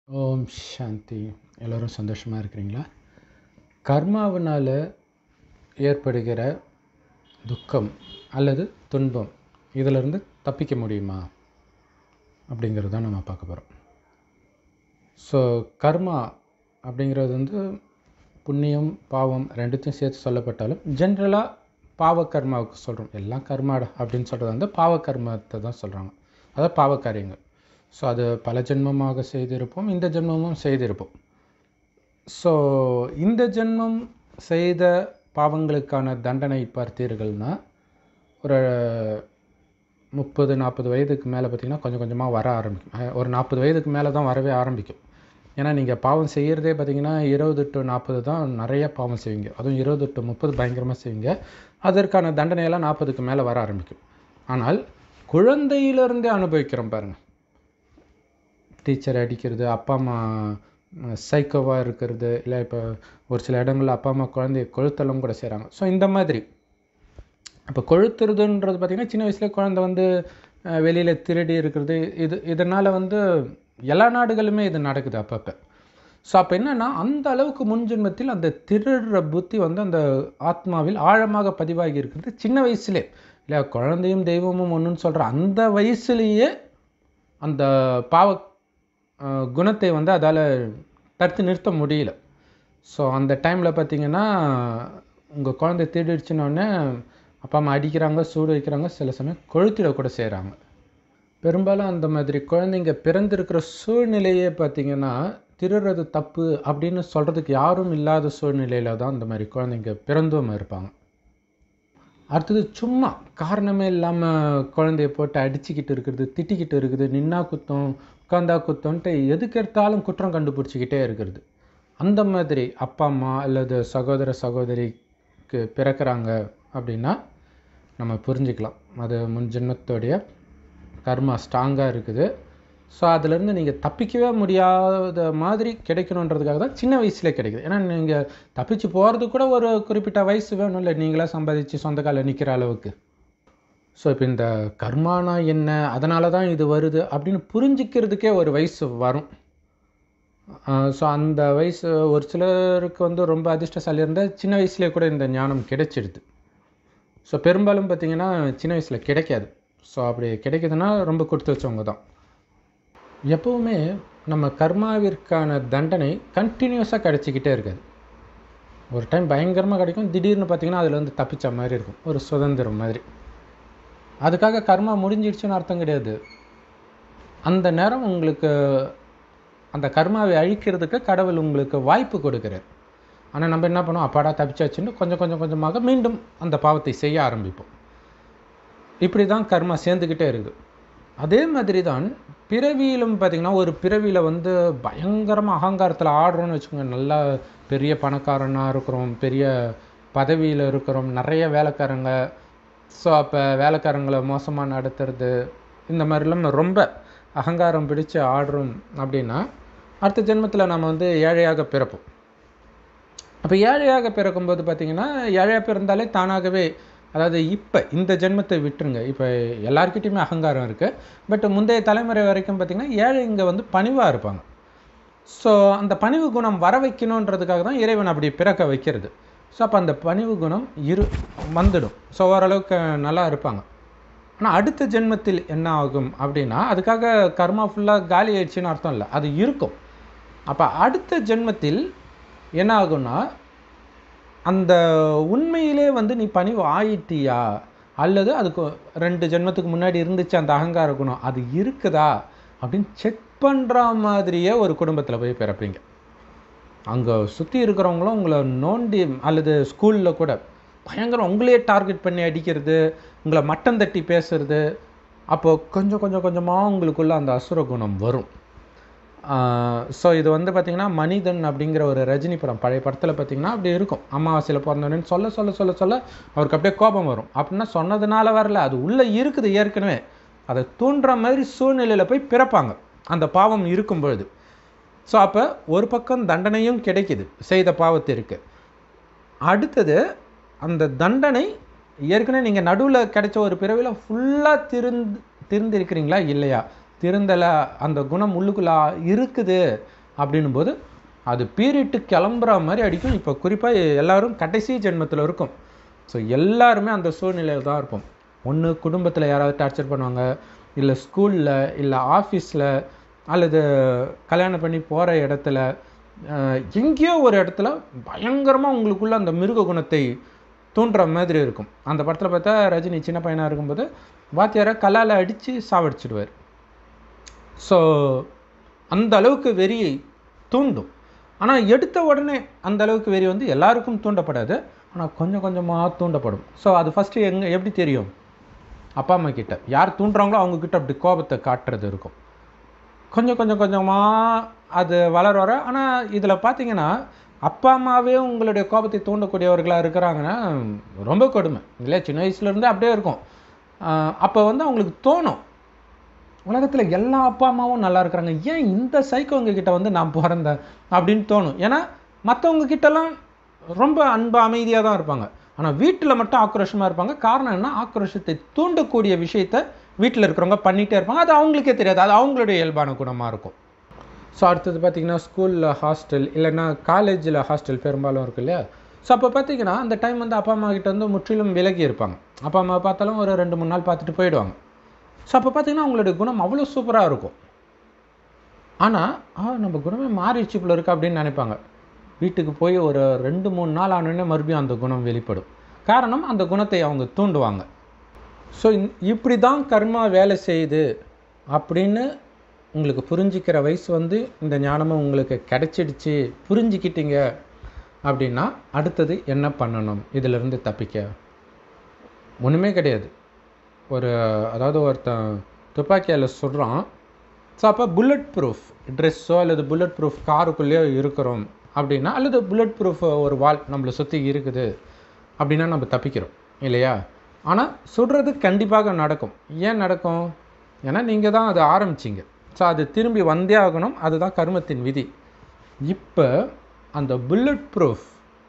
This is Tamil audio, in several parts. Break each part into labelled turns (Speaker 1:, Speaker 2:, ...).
Speaker 1: ஓம் சாந்தி எல்லோரும் சந்தோஷமாக இருக்கிறீங்களா கர்மாவினால் ஏற்படுகிற துக்கம் அல்லது துன்பம் இதிலிருந்து தப்பிக்க முடியுமா அப்படிங்கிறது தான் நம்ம பார்க்க போகிறோம் ஸோ கர்மா அப்படிங்கிறது வந்து புண்ணியம் பாவம் ரெண்டுத்தையும் சேர்த்து சொல்லப்பட்டாலும் ஜென்ரலாக பாவ கர்மாவுக்கு சொல்கிறோம் எல்லாம் கர்மாடா அப்படின்னு சொல்கிறது வந்து பாவ கர்மத்தை தான் சொல்கிறாங்க அதாவது பாவ காரியங்கள் ஸோ அது பல ஜென்மமாக செய்திருப்போம் இந்த ஜென்மமும் செய்திருப்போம் ஸோ இந்த ஜென்மம் செய்த பாவங்களுக்கான தண்டனை பார்த்தீர்கள்னா ஒரு முப்பது நாற்பது வயதுக்கு மேலே பார்த்திங்கன்னா கொஞ்சம் கொஞ்சமாக வர ஆரம்பிக்கும் அஹ் ஒரு நாற்பது வயதுக்கு மேலே தான் வரவே ஆரம்பிக்கும் ஏன்னா நீங்கள் பாவம் செய்கிறதே பார்த்தீங்கன்னா இருபது டு நாற்பது தான் நிறைய பாவம் செய்வீங்க அதுவும் இருபது டு முப்பது பயங்கரமாக செய்வீங்க அதற்கான தண்டனையெல்லாம் நாற்பதுக்கு மேலே வர ஆரம்பிக்கும் ஆனால் குழந்தையிலிருந்தே அனுபவிக்கிறோம் பாருங்கள் டீச்சர் அடிக்கிறது அப்பா அம்மா சைக்கோவாக இருக்கிறது இல்லை இப்போ ஒரு சில இடங்களில் அப்பா அம்மா குழந்தைய கொழுத்தலும் கூட செய்கிறாங்க ஸோ இந்த மாதிரி இப்போ கொழுத்துறதுன்றது பார்த்திங்கன்னா சின்ன வயசுல குழந்தை வந்து வெளியில் திருடி இருக்கிறது இது இதனால் வந்து எல்லா நாடுகளுமே இது நடக்குது அப்பப்போ ஸோ அப்போ என்னென்னா அந்த அளவுக்கு முன்ஜென்மத்தில் அந்த திருடுற புத்தி வந்து அந்த ஆத்மாவில் ஆழமாக பதிவாகி இருக்கிறது சின்ன வயசுலே இல்லை குழந்தையும் தெய்வமும் ஒன்றுன்னு சொல்கிற அந்த வயசுலேயே அந்த பாவ அஹ், குணத்தை வந்து அதால் தடுத்து நிறுத்த முடியல ஸோ அந்த டைமில் பார்த்தீங்கன்னா உங்கள் குழந்தை திருடிடுச்சுன்னொடனே அப்பா அம்மா அடிக்கிறாங்க சூடு வைக்கிறாங்க சில சமயம் கொளுத்திட கூட செய்கிறாங்க பெரும்பாலும் அந்த மாதிரி குழந்தைங்க பிறந்திருக்கிற சூழ்நிலையே பார்த்தீங்கன்னா திருடுறது தப்பு அப்படின்னு சொல்கிறதுக்கு யாரும் இல்லாத சூழ்நிலையில் தான் அந்த மாதிரி குழந்தைங்க பிறந்தும் இருப்பாங்க அடுத்தது சும்மா காரணமே இல்லாமல் குழந்தைய போட்டு அடிச்சுக்கிட்டு இருக்கிறது திட்டிக்கிட்டு இருக்குது நின்னா குத்தம் உட்காந்தா குத்தம்ன்ட்டு எதுக்கு எடுத்தாலும் குற்றம் கண்டுபிடிச்சிக்கிட்டே இருக்கிறது அந்த மாதிரி அப்பா அம்மா அல்லது சகோதர சகோதரிக்கு பிறக்கிறாங்க அப்படின்னா நம்ம புரிஞ்சுக்கலாம் அது முன் ஜென்மத்தோடைய கர்மா ஸ்ட்ராங்காக இருக்குது ஸோ அதுலேருந்து நீங்கள் தப்பிக்கவே முடியாத மாதிரி கிடைக்கணுன்றதுக்காக தான் சின்ன வயசுலேயே கிடைக்குது ஏன்னா நீங்கள் தப்பிச்சு போகிறது கூட ஒரு குறிப்பிட்ட வயசு வேணும் இல்லை நீங்களாக சம்பாதிச்சு சொந்த காலில் நிற்கிற அளவுக்கு ஸோ இப்போ இந்த கர்மானா என்ன அதனால தான் இது வருது அப்படின்னு புரிஞ்சிக்கிறதுக்கே ஒரு வயசு வரும் ஸோ அந்த வயசு ஒரு சிலருக்கு வந்து ரொம்ப அதிர்ஷ்டசாலி இருந்தால் சின்ன வயசுலேயே கூட இந்த ஞானம் கிடைச்சிடுது ஸோ பெரும்பாலும் பார்த்தீங்கன்னா சின்ன வயசில் கிடைக்காது ஸோ அப்படி கிடைக்குதுன்னா ரொம்ப கொடுத்து வச்சவங்க தான் எப்போவுமே நம்ம கர்மாவிற்கான தண்டனை கண்டினியூஸாக கிடச்சிக்கிட்டே இருக்காது ஒரு டைம் பயங்கரமாக கிடைக்கும் திடீர்னு பார்த்தீங்கன்னா அதில் வந்து தப்பிச்ச மாதிரி இருக்கும் ஒரு சுதந்திரம் மாதிரி அதுக்காக கர்மா முடிஞ்சிடுச்சுன்னு அர்த்தம் கிடையாது அந்த நேரம் உங்களுக்கு அந்த கர்மாவை அழிக்கிறதுக்கு கடவுள் உங்களுக்கு வாய்ப்பு கொடுக்குறார் ஆனால் நம்ம என்ன பண்ணுவோம் அப்பாடா தப்பிச்சாச்சுன்னு கொஞ்சம் கொஞ்சம் கொஞ்சமாக மீண்டும் அந்த பாவத்தை செய்ய ஆரம்பிப்போம் இப்படி தான் கர்மா சேர்ந்துக்கிட்டே இருக்குது அதே மாதிரி தான் பிறவியிலும் பார்த்திங்கன்னா ஒரு பிறவியில் வந்து பயங்கரமாக அகங்காரத்தில் ஆடுறோன்னு வச்சுக்கோங்க நல்லா பெரிய பணக்காரனாக இருக்கிறோம் பெரிய பதவியில் இருக்கிறோம் நிறைய வேலைக்காரங்க ஸோ அப்போ வேலைக்காரங்களை மோசமாக நடத்துறது இந்த மாதிரிலாம் ரொம்ப அகங்காரம் பிடிச்சு ஆடுறோம் அப்படின்னா அடுத்த ஜென்மத்தில் நம்ம வந்து ஏழையாக பிறப்போம் அப்போ ஏழையாக பிறக்கும்போது பார்த்தீங்கன்னா ஏழையாக பிறந்தாலே தானாகவே அதாவது இப்போ இந்த ஜென்மத்தை விட்டுருங்க இப்போ எல்லாருக்கிட்டையுமே அகங்காரம் இருக்குது பட் முந்தைய தலைமுறை வரைக்கும் பார்த்திங்கன்னா ஏழைங்க வந்து பணிவாக இருப்பாங்க ஸோ அந்த பணிவு குணம் வர வைக்கணுன்றதுக்காக தான் இறைவன் அப்படி பிறக்க வைக்கிறது ஸோ அப்போ அந்த பணிவு குணம் இரு வந்துடும் ஸோ ஓரளவுக்கு நல்லா இருப்பாங்க ஆனால் அடுத்த ஜென்மத்தில் என்ன ஆகும் அப்படின்னா அதுக்காக கர்மா ஃபுல்லாக காலி ஆயிடுச்சுன்னு அர்த்தம் இல்லை அது இருக்கும் அப்போ அடுத்த ஜென்மத்தில் என்ன ஆகும்னா அந்த உண்மையிலே வந்து நீ பணிவு ஆயிட்டியா அல்லது அதுக்கு ரெண்டு ஜென்மத்துக்கு முன்னாடி இருந்துச்சு அந்த அகங்கார குணம் அது இருக்குதா அப்படின்னு செக் பண்ணுற மாதிரியே ஒரு குடும்பத்தில் போய் பிறப்பீங்க அங்கே சுற்றி இருக்கிறவங்களும் உங்களை நோண்டி அல்லது ஸ்கூலில் கூட பயங்கரம் உங்களையே டார்கெட் பண்ணி அடிக்கிறது உங்களை மட்டம் தட்டி பேசுறது அப்போது கொஞ்சம் கொஞ்சம் கொஞ்சமாக உங்களுக்குள்ள அந்த அசுர குணம் வரும் ஸோ இது வந்து பார்த்திங்கன்னா மனிதன் அப்படிங்கிற ஒரு ரஜினி படம் பழைய படத்தில் பார்த்திங்கன்னா அப்படி இருக்கும் அமாவாசையில் பிறந்தவனு சொல்ல சொல்ல சொல்ல சொல்ல அவருக்கு அப்படியே கோபம் வரும் அப்படின்னா சொன்னதுனால வரல அது உள்ளே இருக்குது ஏற்கனவே அதை தூண்டுற மாதிரி சூழ்நிலையில் போய் பிறப்பாங்க அந்த பாவம் இருக்கும் பொழுது ஸோ அப்போ ஒரு பக்கம் தண்டனையும் கிடைக்குது செய்த பாவத்திற்கு அடுத்தது அந்த தண்டனை ஏற்கனவே நீங்கள் நடுவில் கிடைச்ச ஒரு பிறவியில் ஃபுல்லாக திருந்து திருந்திருக்கிறீங்களா இல்லையா திருந்தலை அந்த குணம் உள்ளுக்குள்ள இருக்குது அப்படின்னும் போது அது பீரிட்டு கிளம்புற மாதிரி அடிக்கும் இப்போ குறிப்பாக எல்லாரும் கடைசி ஜென்மத்தில் இருக்கும் ஸோ எல்லாருமே அந்த சூழ்நிலையில் தான் இருப்போம் ஒன்று குடும்பத்தில் யாராவது டார்ச்சர் பண்ணுவாங்க இல்லை ஸ்கூலில் இல்லை ஆஃபீஸில் அல்லது கல்யாணம் பண்ணி போகிற இடத்துல அஹ், எங்கேயோ ஒரு இடத்துல பயங்கரமாக உங்களுக்குள்ள அந்த மிருக குணத்தை தூண்டுற மாதிரி இருக்கும் அந்த படத்தில் பார்த்தா ரஜினி சின்ன பையனாக இருக்கும்போது வாத்தியாரை கல்லால் அடித்து சாவடிச்சிடுவார் ஸோ அந்த அளவுக்கு வெறியை தூண்டும் ஆனால் எடுத்த உடனே அந்த அளவுக்கு வெறி வந்து எல்லாருக்கும் தூண்டப்படாது ஆனால் கொஞ்சம் கொஞ்சமாக தூண்டப்படும் ஸோ அது ஃபஸ்ட்டு எங்கே எப்படி தெரியும் அப்பா அம்மா கிட்ட யார் தூண்டுறாங்களோ அவங்க கிட்ட அப்படி கோபத்தை காட்டுறது இருக்கும் கொஞ்சம் கொஞ்சம் கொஞ்சமாக அது வளர வர ஆனால் இதில் பார்த்தீங்கன்னா அப்பா அம்மாவே உங்களுடைய கோபத்தை தூண்டக்கூடியவர்களாக இருக்கிறாங்கன்னா ரொம்ப கொடுமை இல்லையா சின்ன வயசுலேருந்தே அப்படியே இருக்கும் அப்போ வந்து அவங்களுக்கு தோணும் உலகத்தில் எல்லா அப்பா அம்மாவும் நல்லா இருக்கிறாங்க ஏன் இந்த சைக்கோங்க கிட்ட வந்து நான் பிறந்தேன் அப்படின்னு தோணும் ஏன்னா மற்றவங்க கிட்டலாம் ரொம்ப அன்பு அமைதியாக தான் இருப்பாங்க ஆனால் வீட்டில் மட்டும் ஆக்ரோஷமாக இருப்பாங்க காரணம் என்ன ஆக்ரோஷத்தை தூண்டக்கூடிய விஷயத்த வீட்டில் இருக்கிறவங்க பண்ணிகிட்டே இருப்பாங்க அது அவங்களுக்கே தெரியாது அது அவங்களுடைய இயல்பான குணமாக இருக்கும் ஸோ அடுத்தது பார்த்தீங்கன்னா ஸ்கூலில் ஹாஸ்டல் இல்லைன்னா காலேஜில் ஹாஸ்டல் பெரும்பாலும் இருக்கு இல்லையா ஸோ அப்போ பார்த்தீங்கன்னா அந்த டைம் வந்து அப்பா அம்மா கிட்ட வந்து முற்றிலும் விலகி இருப்பாங்க அப்பா அம்மா பார்த்தாலும் ஒரு ரெண்டு மூணு நாள் பார்த்துட்டு போயிடுவாங்க ஸோ அப்போ பார்த்தீங்கன்னா அவங்களுடைய குணம் அவ்வளோ சூப்பராக இருக்கும் ஆனால் ஆ நம்ம குணமே மாறிடுச்சு போல இருக்கு அப்படின்னு நினைப்பாங்க வீட்டுக்கு போய் ஒரு ரெண்டு மூணு நாள் ஆனோடனே மறுபடியும் அந்த குணம் வெளிப்படும் காரணம் அந்த குணத்தை அவங்க தூண்டுவாங்க ஸோ இப்படி தான் கர்மா வேலை செய்யுது அப்படின்னு உங்களுக்கு புரிஞ்சிக்கிற வயசு வந்து இந்த ஞானமும் உங்களுக்கு கிடைச்சிடுச்சு புரிஞ்சுக்கிட்டீங்க அப்படின்னா அடுத்தது என்ன பண்ணணும் இதிலிருந்து தப்பிக்க ஒன்றுமே கிடையாது ஒரு அதாவது ஒருத்தன் துப்பாக்கியால் சுடுறான் ஸோ அப்போ புல்லட் ப்ரூஃப் ட்ரெஸ்ஸோ அல்லது புல்லட் ப்ரூஃப் காருக்குள்ளேயோ இருக்கிறோம் அப்படின்னா அல்லது புல்லட் ப்ரூஃப் ஒரு வால் நம்மளை சுற்றி இருக்குது அப்படின்னா நம்ம தப்பிக்கிறோம் இல்லையா ஆனால் சுடுறது கண்டிப்பாக நடக்கும் ஏன் நடக்கும் ஏன்னா நீங்கள் தான் அதை ஆரம்பிச்சிங்க ஸோ அது திரும்பி வந்தே ஆகணும் அதுதான் கர்மத்தின் விதி இப்போ அந்த புல்லட் ப்ரூஃப்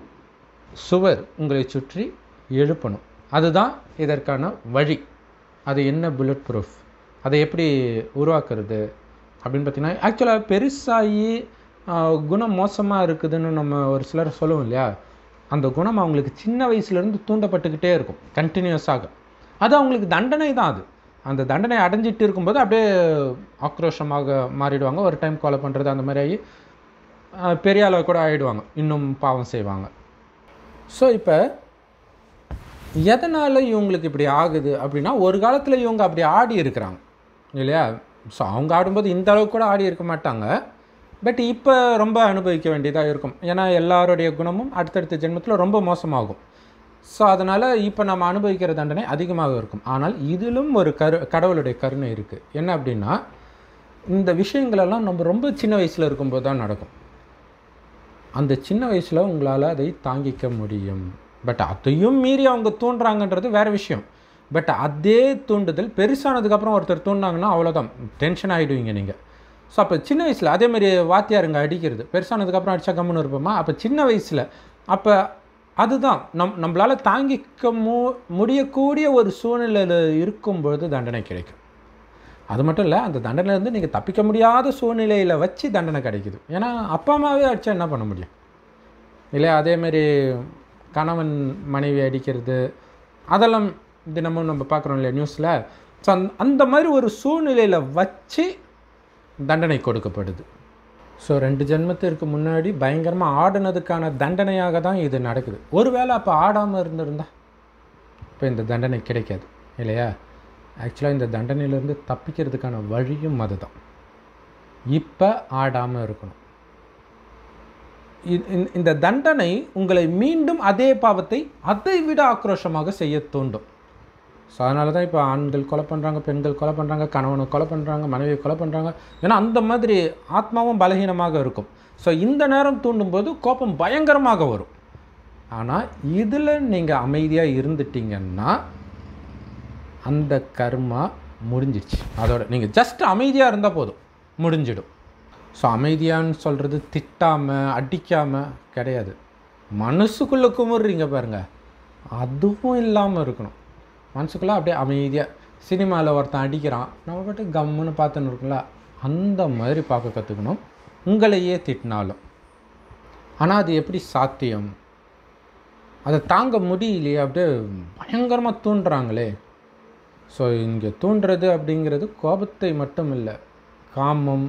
Speaker 1: சுவர் உங்களை சுற்றி எழுப்பணும் அதுதான் இதற்கான வழி அது என்ன புல்லட் ப்ரூஃப் அதை எப்படி உருவாக்குறது அப்படின்னு பார்த்தீங்கன்னா ஆக்சுவலாக பெருசாகி ஆஹ், குணம் மோசமாக இருக்குதுன்னு நம்ம ஒரு சிலர் சொல்லுவோம் இல்லையா அந்த குணம் அவங்களுக்கு சின்ன வயசுலேருந்து தூண்டப்பட்டுக்கிட்டே இருக்கும் கண்டினியூஸாக அது அவங்களுக்கு தண்டனை தான் அது அந்த தண்டனை அடைஞ்சிட்டு இருக்கும்போது அப்படியே ஆக்ரோஷமாக மாறிடுவாங்க ஒரு டைம் கொலை பண்ணுறது அந்த மாதிரி ஆகி ஆஹ், பெரிய அளவு கூட ஆகிடுவாங்க இன்னும் பாவம் செய்வாங்க ஸோ இப்போ எதனால் இவங்களுக்கு இப்படி ஆகுது அப்படின்னா ஒரு காலத்தில் இவங்க அப்படி ஆடி இருக்கிறாங்க இல்லையா ஸோ அவங்க ஆடும்போது இந்த அளவுக்கு கூட ஆடி இருக்க மாட்டாங்க பட் இப்போ ரொம்ப அனுபவிக்க வேண்டியதாக இருக்கும் ஏன்னா எல்லாருடைய குணமும் அடுத்தடுத்த ஜென்மத்தில் ரொம்ப மோசமாகும் ஸோ அதனால் இப்போ நம்ம அனுபவிக்கிற தண்டனை அதிகமாக இருக்கும் ஆனால் இதிலும் ஒரு கரு கடவுளுடைய கருணை இருக்குது என்ன அப்படின்னா இந்த விஷயங்களெல்லாம் நம்ம ரொம்ப சின்ன வயசில் இருக்கும்போது தான் நடக்கும் அந்த சின்ன வயசில் உங்களால் அதை தாங்கிக்க முடியும் பட் அதையும் மீறி அவங்க தூண்டுறாங்கன்றது வேறு விஷயம் பட் அதே தூண்டுதல் பெருசானதுக்கப்புறம் ஒருத்தர் தூண்டினாங்கன்னா அவ்வளோதான் டென்ஷன் ஆகிடுவீங்க நீங்கள் ஸோ அப்போ சின்ன வயசில் அதே மாதிரி வாத்தியாருங்க அடிக்கிறது பெருசானதுக்கப்புறம் அடித்தா கம்முன்னு இருப்போமா அப்போ சின்ன வயசில் அப்போ அதுதான் நம் நம்மளால் தாங்கிக்க மு முடியக்கூடிய ஒரு சூழ்நிலையில் இருக்கும் பொழுது தண்டனை கிடைக்கும் அது மட்டும் இல்லை அந்த தண்டனையிலேருந்து நீங்கள் தப்பிக்க முடியாத சூழ்நிலையில் வச்சு தண்டனை கிடைக்குது ஏன்னா அப்பா அம்மாவே அடித்தா என்ன பண்ண முடியும் இல்லையா அதேமாரி கணவன் மனைவி அடிக்கிறது அதெல்லாம் தினமும் நம்ம பார்க்குறோம் இல்லையா நியூஸில் ஸோ அந்த அந்த மாதிரி ஒரு சூழ்நிலையில் வச்சு தண்டனை கொடுக்கப்படுது ஸோ ரெண்டு ஜென்மத்திற்கு முன்னாடி பயங்கரமாக ஆடினதுக்கான தண்டனையாக தான் இது நடக்குது ஒருவேளை அப்போ ஆடாமல் இருந்திருந்தா இப்போ இந்த தண்டனை கிடைக்காது இல்லையா ஆக்சுவலாக இந்த தண்டனையிலேருந்து தப்பிக்கிறதுக்கான வழியும் அதுதான் இப்போ ஆடாமல் இருக்கணும் இ- இந்த- இந்த தண்டனை உங்களை மீண்டும் அதே பாவத்தை அதை விட ஆக்ரோஷமாக செய்ய தூண்டும் ஸோ அதனால தான் இப்போ ஆண்கள் கொலை பண்ணுறாங்க பெண்கள் கொலை பண்ணுறாங்க கணவனை கொலை பண்ணுறாங்க மனைவியை கொலை பண்ணுறாங்க ஏன்னா அந்த மாதிரி ஆத்மாவும் பலகீனமாக இருக்கும் ஸோ இந்த நேரம் தூண்டும்போது கோபம் பயங்கரமாக வரும் ஆனால் இதில் நீங்கள் அமைதியாக இருந்துட்டீங்கன்னா அந்த கர்மா முடிஞ்சிடுச்சு அதோட நீங்கள் ஜஸ்ட் அமைதியாக இருந்தால் போதும் முடிஞ்சிடும் ஸோ அமைதியான்னு சொல்கிறது திட்டாமல் அடிக்காமல் கிடையாது மனசுக்குள்ளே குமுறுறீங்க பாருங்க அதுவும் இல்லாமல் இருக்கணும் மனசுக்குள்ளே அப்படியே அமைதியாக சினிமாவில் ஒருத்தன் அடிக்கிறான் நம்ம பாட்டு கம்முன்னு பார்த்துன்னு இருக்குல்ல அந்த மாதிரி பார்க்க கற்றுக்கணும் உங்களையே திட்டினாலும் ஆனால் அது எப்படி சாத்தியம் அதை தாங்க முடியலையே அப்படியே பயங்கரமாக தூண்டுறாங்களே ஸோ இங்கே தூண்டுறது அப்படிங்கிறது கோபத்தை மட்டும் இல்லை காமம்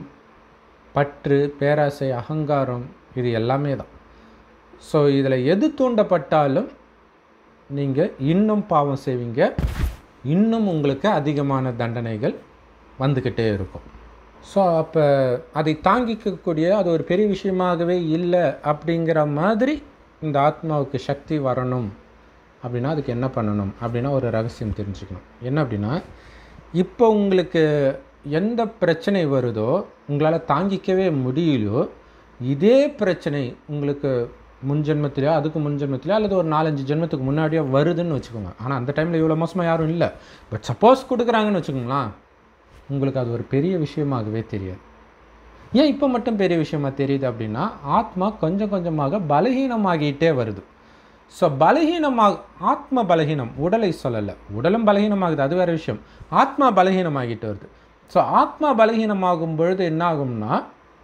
Speaker 1: பற்று பேராசை அகங்காரம் இது எல்லாமே தான் ஸோ இதில் எது தூண்டப்பட்டாலும் நீங்கள் இன்னும் பாவம் செய்வீங்க இன்னும் உங்களுக்கு அதிகமான தண்டனைகள் வந்துக்கிட்டே இருக்கும் ஸோ அப்போ அதை தாங்கிக்கக்கூடிய அது ஒரு பெரிய விஷயமாகவே இல்லை அப்படிங்கிற மாதிரி இந்த ஆத்மாவுக்கு சக்தி வரணும் அப்படின்னா அதுக்கு என்ன பண்ணணும் அப்படின்னா ஒரு ரகசியம் தெரிஞ்சுக்கணும் என்ன அப்படின்னா இப்போ உங்களுக்கு எந்த பிரச்சனை வருதோ உங்களால் தாங்கிக்கவே முடியலையோ இதே பிரச்சனை உங்களுக்கு முன் ஜென்மத்திலையோ அதுக்கு முன் ஜென்மத்திலையோ அல்லது ஒரு நாலஞ்சு ஜென்மத்துக்கு முன்னாடியோ வருதுன்னு வச்சுக்கோங்க ஆனால் அந்த டைமில் இவ்வளோ மோசமாக யாரும் இல்லை பட் சப்போஸ் கொடுக்குறாங்கன்னு வச்சுக்கோங்களேன் உங்களுக்கு அது ஒரு பெரிய விஷயமாகவே தெரியாது ஏன் இப்போ மட்டும் பெரிய விஷயமா தெரியுது அப்படின்னா ஆத்மா கொஞ்சம் கொஞ்சமாக பலகீனமாகிட்டே வருது ஸோ பலகீனமாக ஆத்ம பலகீனம் உடலை சொல்லலை உடலும் பலகீனமாகுது அது வேறு விஷயம் ஆத்மா பலகீனமாகிட்டு வருது ஸோ ஆத்மா பலகீனமாகும் பொழுது என்ன ஆகும்னா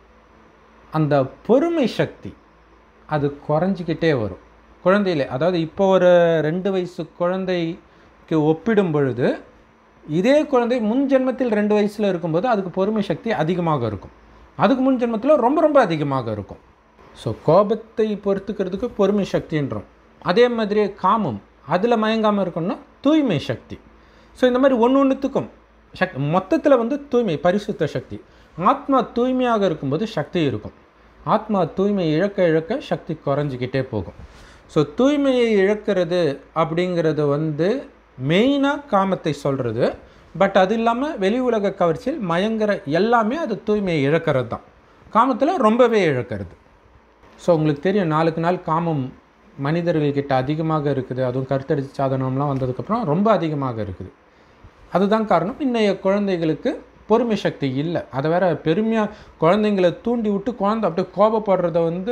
Speaker 1: அந்த பொறுமை சக்தி அது குறைஞ்சிக்கிட்டே வரும் குழந்தையில அதாவது இப்போ ஒரு ரெண்டு வயசு குழந்தைக்கு ஒப்பிடும் பொழுது இதே குழந்தை முன் ஜென்மத்தில் ரெண்டு வயசில் இருக்கும்போது அதுக்கு பொறுமை சக்தி அதிகமாக இருக்கும் அதுக்கு முன் ஜென்மத்தில் ரொம்ப ரொம்ப அதிகமாக இருக்கும் ஸோ கோபத்தை பொறுத்துக்கிறதுக்கு பொறுமை சக்தின்றோம் அதே மாதிரியே காமம் அதில் மயங்காமல் இருக்கணும்னா தூய்மை சக்தி ஸோ இந்த மாதிரி ஒன்று ஒன்றுத்துக்கும் சக் மொத்தத்தில் வந்து தூய்மை பரிசுத்த சக்தி ஆத்மா தூய்மையாக இருக்கும்போது சக்தி இருக்கும் ஆத்மா தூய்மை இழக்க இழக்க சக்தி குறைஞ்சிக்கிட்டே போகும் ஸோ தூய்மையை இழக்கிறது அப்படிங்கிறது வந்து மெயினாக காமத்தை சொல்கிறது பட் அது இல்லாமல் வெளி உலக கவர்ச்சியில் மயங்கிற எல்லாமே அது தூய்மையை இழக்கிறது தான் காமத்தில் ரொம்பவே இழக்கிறது ஸோ உங்களுக்கு தெரியும் நாளுக்கு நாள் காமம் மனிதர்கள்கிட்ட அதிகமாக இருக்குது அதுவும் கருத்தரிசி சாதனம்லாம் வந்ததுக்கப்புறம் ரொம்ப அதிகமாக இருக்குது அதுதான் காரணம் இன்றைய குழந்தைகளுக்கு பொறுமை சக்தி இல்லை அதை வேற பெருமையாக குழந்தைங்களை தூண்டி விட்டு குழந்தை அப்படியே கோபப்படுறத வந்து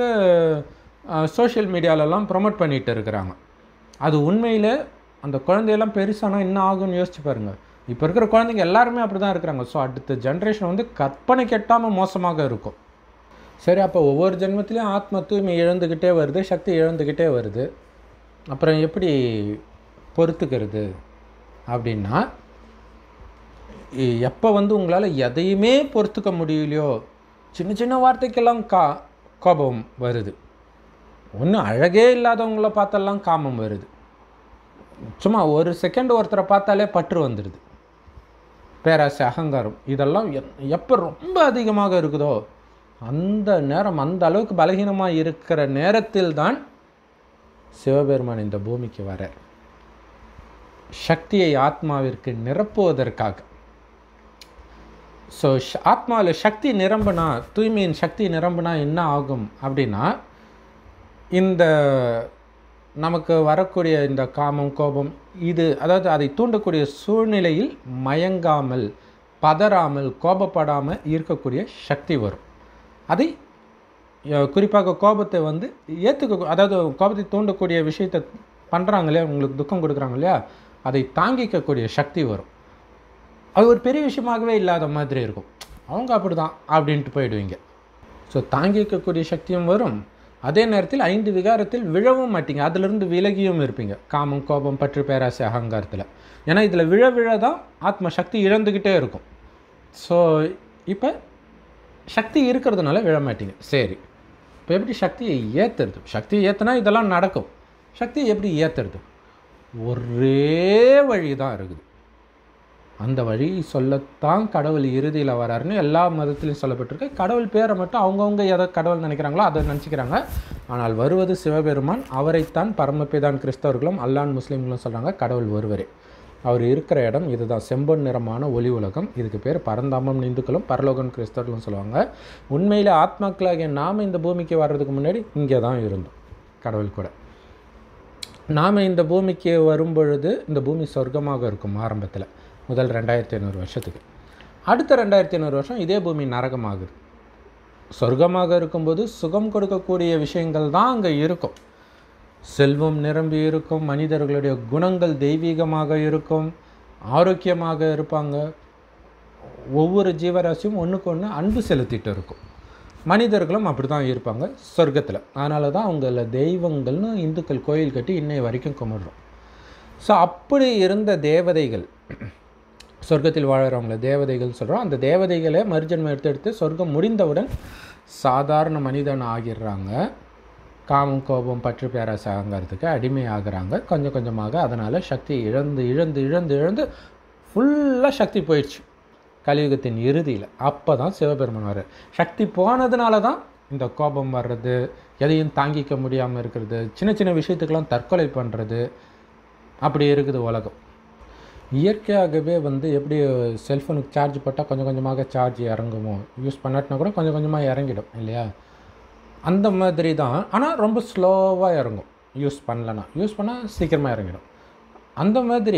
Speaker 1: சோஷியல் மீடியாலெல்லாம் ப்ரொமோட் பண்ணிகிட்டு இருக்கிறாங்க அது உண்மையில் அந்த குழந்தையெல்லாம் பெருசானா என்ன ஆகும்னு யோசிச்சு பாருங்கள் இப்போ இருக்கிற குழந்தைங்க எல்லாருமே அப்படி தான் இருக்கிறாங்க ஸோ அடுத்த ஜென்ரேஷன் வந்து கற்பனை கெட்டாமல் மோசமாக இருக்கும் சரி அப்போ ஒவ்வொரு ஜென்மத்திலையும் ஆத்ம தூய்மை இழந்துக்கிட்டே வருது சக்தி இழந்துக்கிட்டே வருது அப்புறம் எப்படி பொறுத்துக்கிறது அப்படின்னா எப்போ வந்து உங்களால் எதையுமே பொறுத்துக்க முடியலையோ சின்ன சின்ன வார்த்தைக்கெல்லாம் கா கோபம் வருது ஒன்றும் அழகே இல்லாதவங்கள பார்த்தெல்லாம் காமம் வருது சும்மா ஒரு செகண்ட் ஒருத்தரை பார்த்தாலே பற்று வந்துடுது பேராசை அகங்காரம் இதெல்லாம் எப்போ ரொம்ப அதிகமாக இருக்குதோ அந்த நேரம் அந்த அளவுக்கு பலகீனமாக இருக்கிற நேரத்தில் தான் சிவபெருமான் இந்த பூமிக்கு வர சக்தியை ஆத்மாவிற்கு நிரப்புவதற்காக ஸோ ஆத்மாவில் சக்தி நிரம்புனா தூய்மையின் சக்தி நிரம்புனா என்ன ஆகும் அப்படின்னா இந்த நமக்கு வரக்கூடிய இந்த காமம் கோபம் இது அதாவது அதை தூண்டக்கூடிய சூழ்நிலையில் மயங்காமல் பதறாமல் கோபப்படாமல் இருக்கக்கூடிய சக்தி வரும் அதை குறிப்பாக கோபத்தை வந்து ஏற்றுக்க அதாவது கோபத்தை தூண்டக்கூடிய விஷயத்தை பண்ணுறாங்க இல்லையா உங்களுக்கு துக்கம் கொடுக்குறாங்க இல்லையா அதை தாங்கிக்கக்கூடிய சக்தி வரும் அது ஒரு பெரிய விஷயமாகவே இல்லாத மாதிரி இருக்கும் அவங்க அப்படி தான் அப்படின்ட்டு போயிடுவீங்க ஸோ தாங்கிக்கக்கூடிய சக்தியும் வரும் அதே நேரத்தில் ஐந்து விகாரத்தில் விழவும் மாட்டீங்க அதிலிருந்து விலகியும் இருப்பீங்க காமம் கோபம் பற்று பேராசை அகங்காரத்தில் ஏன்னா இதில் விழ விழ தான் ஆத்ம சக்தி இழந்துக்கிட்டே இருக்கும் ஸோ இப்போ சக்தி இருக்கிறதுனால விழ மாட்டீங்க சரி இப்போ எப்படி சக்தியை ஏற்றுறது சக்தியை ஏற்றுனா இதெல்லாம் நடக்கும் சக்தியை எப்படி ஏற்றுறது ஒரே வழி தான் இருக்குது அந்த வழி சொல்லத்தான் கடவுள் இறுதியில் வராருன்னு எல்லா மதத்திலையும் சொல்லப்பட்டிருக்கு கடவுள் பேரை மட்டும் அவங்கவுங்க எதை கடவுள் நினைக்கிறாங்களோ அதை நினச்சிக்கிறாங்க ஆனால் வருவது சிவபெருமான் அவரைத்தான் பரமபிதான் கிறிஸ்தவர்களும் அல்லான் முஸ்லீம்களும் சொல்கிறாங்க கடவுள் ஒருவரே அவர் இருக்கிற இடம் இதுதான் செம்பொன் நிறமான ஒளி உலகம் இதுக்கு பேர் பரந்தாமம் இந்துக்களும் பரலோகன் கிறிஸ்தவர்களும் சொல்லுவாங்க உண்மையில் ஆத்மாக்களாகிய நாம் இந்த பூமிக்கு வர்றதுக்கு முன்னாடி இங்கே தான் இருந்தோம் கடவுள் கூட நாம் இந்த பூமிக்கு வரும்பொழுது இந்த பூமி சொர்க்கமாக இருக்கும் ஆரம்பத்தில் முதல் ரெண்டாயிரத்தி ஐநூறு வருஷத்துக்கு அடுத்த ரெண்டாயிரத்தி ஐநூறு வருஷம் இதே பூமி நரகமாகுது சொர்க்கமாக இருக்கும்போது சுகம் கொடுக்கக்கூடிய விஷயங்கள் தான் அங்கே இருக்கும் செல்வம் நிரம்பி இருக்கும் மனிதர்களுடைய குணங்கள் தெய்வீகமாக இருக்கும் ஆரோக்கியமாக இருப்பாங்க ஒவ்வொரு ஜீவராசியும் ஒன்றுக்கு ஒன்று அன்பு செலுத்திட்டு இருக்கும் மனிதர்களும் அப்படி தான் இருப்பாங்க சொர்க்கத்தில் அதனால தான் அவங்கள தெய்வங்கள்னு இந்துக்கள் கோயில் கட்டி இன்னை வரைக்கும் கும்பிடுறோம் ஸோ அப்படி இருந்த தேவதைகள் சொர்க்கத்தில் வாழறவங்கள தேவதைகள் சொல்கிறோம் அந்த தேவதைகளை மறுஜன்மம் எடுத்து எடுத்து சொர்க்கம் முடிந்தவுடன் சாதாரண மனிதன் ஆகிடுறாங்க காமம் கோபம் பற்று பேராசை ஆகிறதுக்கு அடிமை ஆகுறாங்க கொஞ்சம் கொஞ்சமாக அதனால் சக்தி இழந்து இழந்து இழந்து இழந்து ஃபுல்லாக சக்தி போயிடுச்சு கலியுகத்தின் இறுதியில் அப்போ தான் சிவபெருமான் வர்றார் சக்தி போனதுனால தான் இந்த கோபம் வர்றது எதையும் தாங்கிக்க முடியாமல் இருக்கிறது சின்ன சின்ன விஷயத்துக்கெல்லாம் தற்கொலை பண்ணுறது அப்படி இருக்குது உலகம் இயற்கையாகவே வந்து எப்படி செல்ஃபோனுக்கு சார்ஜ் போட்டால் கொஞ்சம் கொஞ்சமாக சார்ஜ் இறங்குமோ யூஸ் பண்ணாட்டினா கூட கொஞ்சம் கொஞ்சமாக இறங்கிடும் இல்லையா அந்த மாதிரி தான் ஆனால் ரொம்ப ஸ்லோவாக இறங்கும் யூஸ் பண்ணலனா யூஸ் பண்ணால் சீக்கிரமாக இறங்கிடும் அந்த மாதிரி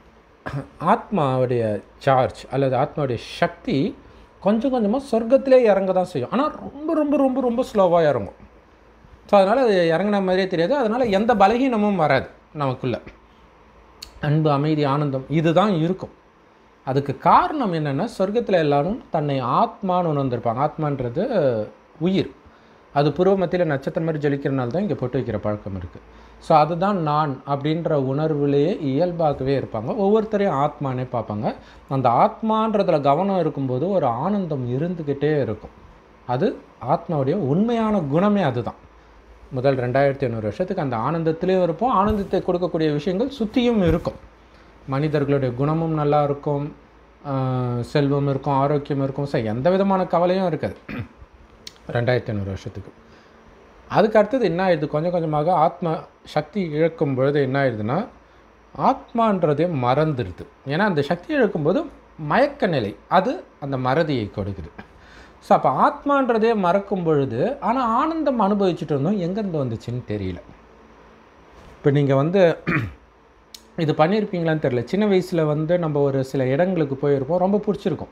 Speaker 1: ஆத்மாவுடைய சார்ஜ் அல்லது ஆத்மாவுடைய சக்தி கொஞ்சம் கொஞ்சமாக சொர்க்கத்திலே இறங்க தான் செய்யும் ஆனால் ரொம்ப ரொம்ப ரொம்ப ரொம்ப ஸ்லோவாக இறங்கும் ஸோ அதனால் அது இறங்கின மாதிரியே தெரியாது அதனால் எந்த பலகீனமும் வராது நமக்குள்ளே அன்பு அமைதி ஆனந்தம் இதுதான் இருக்கும் அதுக்கு காரணம் என்னென்னா சொர்க்கத்தில் எல்லாரும் தன்னை ஆத்மான்னு உணர்ந்திருப்பாங்க ஆத்மான்றது உயிர் அது பூர்வ மத்தியில் நட்சத்திரம் மாதிரி ஜொலிக்கிறனால தான் இங்கே போட்டு வைக்கிற பழக்கம் இருக்குது ஸோ அதுதான் நான் அப்படின்ற உணர்வுலேயே இயல்பாகவே இருப்பாங்க ஒவ்வொருத்தரையும் ஆத்மானே பார்ப்பாங்க அந்த ஆத்மான்றதில் கவனம் இருக்கும்போது ஒரு ஆனந்தம் இருந்துக்கிட்டே இருக்கும் அது ஆத்மாவுடைய உண்மையான குணமே அதுதான் முதல் ரெண்டாயிரத்தி ஐநூறு வருஷத்துக்கு அந்த ஆனந்தத்திலையும் இருப்போம் ஆனந்தத்தை கொடுக்கக்கூடிய விஷயங்கள் சுற்றியும் இருக்கும் மனிதர்களுடைய குணமும் நல்லா இருக்கும் ஆஹ் செல்வம் இருக்கும் ஆரோக்கியம் இருக்கும் ஸோ எந்த விதமான கவலையும் இருக்காது ரெண்டாயிரத்தி ஐநூறு வருஷத்துக்கு அதுக்கு அடுத்தது என்ன ஆயிடுது கொஞ்சம் கொஞ்சமாக ஆத்மா சக்தி இழக்கும் பொழுது என்ன ஆயிடுதுன்னா ஆத்மான்றதே மறந்துடுது ஏன்னா அந்த சக்தி இழக்கும்போது மயக்க நிலை அது அந்த மறதியை கொடுக்குது ஸோ அப்போ ஆத்மான்றதே மறக்கும் பொழுது ஆனால் ஆனந்தம் அனுபவிச்சுட்டு இருந்தோம் எங்கேருந்து வந்துச்சுன்னு தெரியல இப்போ நீங்கள் வந்து இது பண்ணியிருப்பீங்களான்னு தெரியல சின்ன வயசில் வந்து நம்ம ஒரு சில இடங்களுக்கு போயிருப்போம் ரொம்ப பிடிச்சிருக்கும்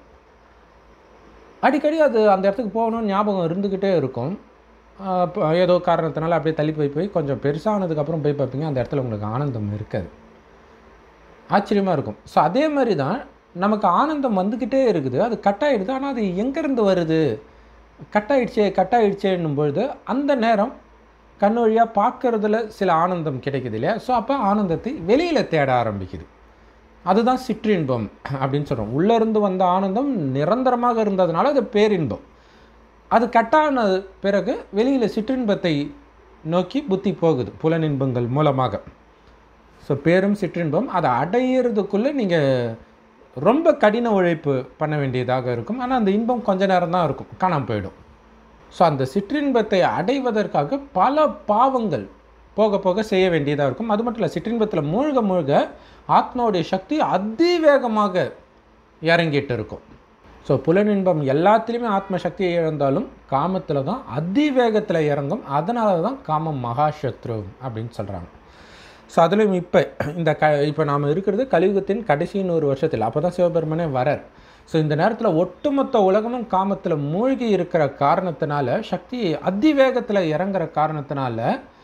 Speaker 1: அடிக்கடி அது அந்த இடத்துக்கு போகணும்னு ஞாபகம் இருந்துக்கிட்டே இருக்கும் ஆஹ் இப்போ ஏதோ காரணத்தினால அப்படியே தள்ளி போய் போய் கொஞ்சம் பெருசானதுக்கப்புறம் போய் பார்ப்பீங்க அந்த இடத்துல உங்களுக்கு ஆனந்தம் இருக்காது ஆச்சரியமாக இருக்கும் ஸோ அதே மாதிரி தான் நமக்கு ஆனந்தம் வந்துக்கிட்டே இருக்குது அது கட் ஆயிடுது ஆனால் அது எங்கேருந்து வருது கட் ஆயிடுச்சே கட் ஆயிடுச்சேன்னும் பொழுது அந்த நேரம் கண் வழியாக பார்க்கறதுல சில ஆனந்தம் கிடைக்குது இல்லையா ஸோ அப்போ ஆனந்தத்தை வெளியில் தேட ஆரம்பிக்குது அதுதான் சிற்றின்பம் அப்படின்னு சொல்கிறோம் உள்ளேருந்து வந்த ஆனந்தம் நிரந்தரமாக இருந்ததுனால அது பேரின்பம் அது கட்டான பிறகு வெளியில் சிற்றின்பத்தை நோக்கி புத்தி போகுது புலனின்பங்கள் மூலமாக ஸோ பேரும் சிற்றின்பம் அதை அடையிறதுக்குள்ளே நீங்கள் ரொம்ப கடின உழைப்பு பண்ண வேண்டியதாக இருக்கும் ஆனால் அந்த இன்பம் கொஞ்ச நேரம் தான் இருக்கும் காணாமல் போயிடும் ஸோ அந்த சிற்றின்பத்தை அடைவதற்காக பல பாவங்கள் போக போக செய்ய வேண்டியதாக இருக்கும் அது மட்டும் இல்லை சிற்றின்பத்தில் மூழ்க மூழ்க ஆத்மாவுடைய சக்தி அதிவேகமாக இறங்கிட்டு இருக்கும் ஸோ புலனின்பம் எல்லாத்துலேயுமே ஆத்ம சக்தியை இழந்தாலும் காமத்தில் தான் அதிவேகத்தில் இறங்கும் அதனால தான் காமம் மகாசத்ரு அப்படின்னு சொல்கிறாங்க ஸோ அதுலேயும் இப்போ இந்த க இப்போ நாம் இருக்கிறது கலியுகத்தின் கடைசி நூறு வருஷத்தில் அப்போ தான் சிவபெருமனே வரார் ஸோ இந்த நேரத்தில் ஒட்டுமொத்த உலகமும் காமத்தில் மூழ்கி இருக்கிற காரணத்தினால சக்தி அதிவேகத்தில் இறங்குற காரணத்தினால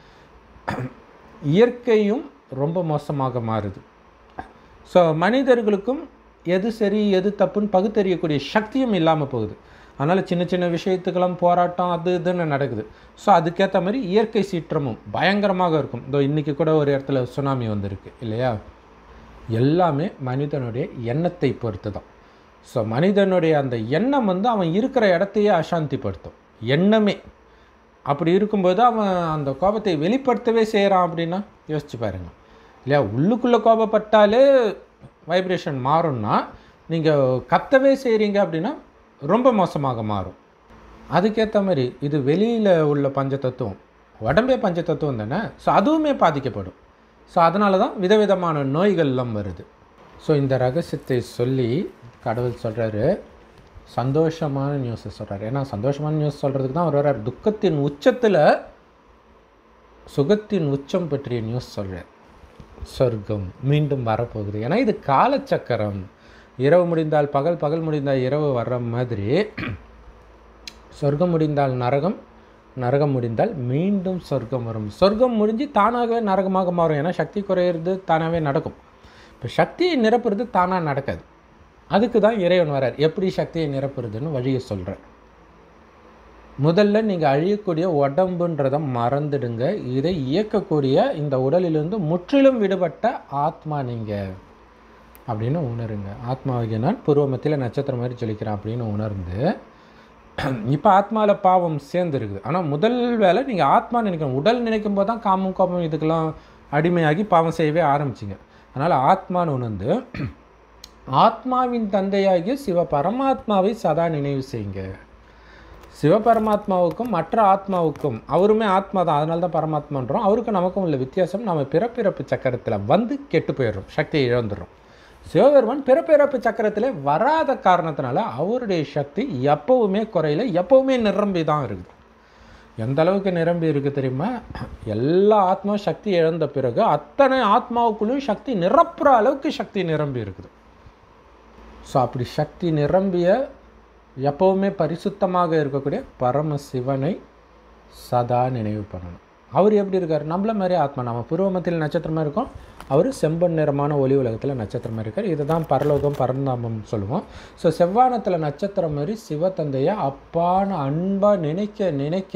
Speaker 1: இயற்கையும் ரொம்ப மோசமாக மாறுது ஸோ மனிதர்களுக்கும் எது சரி எது தப்புன்னு பகுத்தறியக்கூடிய சக்தியும் இல்லாமல் போகுது அதனால் சின்ன சின்ன விஷயத்துக்கெல்லாம் போராட்டம் அது இதுன்னு நடக்குது ஸோ அதுக்கேற்ற மாதிரி இயற்கை சீற்றமும் பயங்கரமாக இருக்கும் இதோ இன்றைக்கி கூட ஒரு இடத்துல சுனாமி வந்திருக்கு இல்லையா எல்லாமே மனிதனுடைய எண்ணத்தை பொறுத்து தான் ஸோ மனிதனுடைய அந்த எண்ணம் வந்து அவன் இருக்கிற இடத்தையே அசாந்திப்படுத்தும் எண்ணமே அப்படி இருக்கும்போது அவன் அந்த கோபத்தை வெளிப்படுத்தவே செய்கிறான் அப்படின்னா யோசிச்சு பாருங்க இல்லையா உள்ளுக்குள்ளே கோபப்பட்டாலே வைப்ரேஷன் மாறும்னா நீங்கள் கத்தவே செய்கிறீங்க அப்படின்னா ரொம்ப மோசமாக மாறும் அதுக்கேற்ற மாதிரி இது வெளியில் உள்ள பஞ்சதத்துவம் உடம்பே பஞ்சதத்துவம் தானே ஸோ அதுவுமே பாதிக்கப்படும் ஸோ அதனால தான் விதவிதமான நோய்கள்லாம் வருது ஸோ இந்த ரகசியத்தை சொல்லி கடவுள் சொல்கிறாரு சந்தோஷமான நியூஸை சொல்கிறார் ஏன்னா சந்தோஷமான நியூஸ் சொல்கிறதுக்கு தான் அவர் வர்றார் துக்கத்தின் உச்சத்தில் சுகத்தின் உச்சம் பற்றிய நியூஸ் சொல்கிறார் சொர்க்கம் மீண்டும் வரப்போகுது ஏன்னா இது காலச்சக்கரம் இரவு முடிந்தால் பகல் பகல் முடிந்தால் இரவு வர்ற மாதிரி சொர்க்கம் முடிந்தால் நரகம் நரகம் முடிந்தால் மீண்டும் சொர்க்கம் வரும் சொர்க்கம் முடிஞ்சு தானாகவே நரகமாக மாறும் ஏன்னா சக்தி குறையிறது தானாகவே நடக்கும் இப்போ சக்தியை நிரப்புறது தானாக நடக்காது அதுக்கு தான் இறைவன் வரார் எப்படி சக்தியை நிரப்புறதுன்னு வழியை சொல்கிறேன் முதல்ல நீங்கள் அழியக்கூடிய உடம்புன்றதை மறந்துடுங்க இதை இயக்கக்கூடிய இந்த உடலிலிருந்து முற்றிலும் விடுபட்ட ஆத்மா நீங்கள் அப்படின்னு உணருங்க ஆத்மாவுக்கு நான் பூர்வமத்தில் நட்சத்திரம் மாதிரி சொல்லிக்கிறேன் அப்படின்னு உணர்ந்து இப்போ ஆத்மாவில் பாவம் சேர்ந்துருக்குது ஆனால் முதல் வேலை நீங்கள் ஆத்மா நினைக்கணும் உடல் நினைக்கும் போது தான் காமம் கோபம் இதுக்கெல்லாம் அடிமையாகி பாவம் செய்யவே ஆரம்பிச்சிங்க அதனால் ஆத்மான்னு உணர்ந்து ஆத்மாவின் தந்தையாகிய சிவ பரமாத்மாவை சதா நினைவு செய்யுங்க சிவபரமாத்மாவுக்கும் மற்ற ஆத்மாவுக்கும் அவருமே ஆத்மா தான் அதனால தான் பரமாத்மான்றோம் அவருக்கும் நமக்கும் உள்ள வித்தியாசம் நம்ம பிறப்பிறப்பு சக்கரத்தில் வந்து கெட்டு போயிடுறோம் சக்தியை இழந்துடுறோம் சிவபெருமான் பிறப்பிறப்பு சக்கரத்தில் வராத காரணத்தினால அவருடைய சக்தி எப்பவுமே குறையில எப்பவுமே நிரம்பி தான் இருக்குது எந்த அளவுக்கு நிரம்பி இருக்குது தெரியுமா எல்லா ஆத்மாவும் சக்தி இழந்த பிறகு அத்தனை ஆத்மாவுக்குள்ளேயும் சக்தி நிரப்புற அளவுக்கு சக்தி நிரம்பி இருக்குது ஸோ அப்படி சக்தி நிரம்பிய எப்பவுமே பரிசுத்தமாக இருக்கக்கூடிய பரமசிவனை சதா நினைவு பண்ணணும் அவர் எப்படி இருக்கார் நம்மள மாதிரி ஆத்மா நம்ம பூர்வமத்தில் நட்சத்திரமாக இருக்கோம் அவர் செம்பன் நிறமான ஒளி உலகத்தில் நட்சத்திரமாக இருக்கார் இதுதான் பரலோகம் பரந்தாமம் சொல்லுவோம் ஸோ செவ்வானத்தில் நட்சத்திரம் மாதிரி சிவத்தந்தையை அப்பான்னு அன்பாக நினைக்க நினைக்க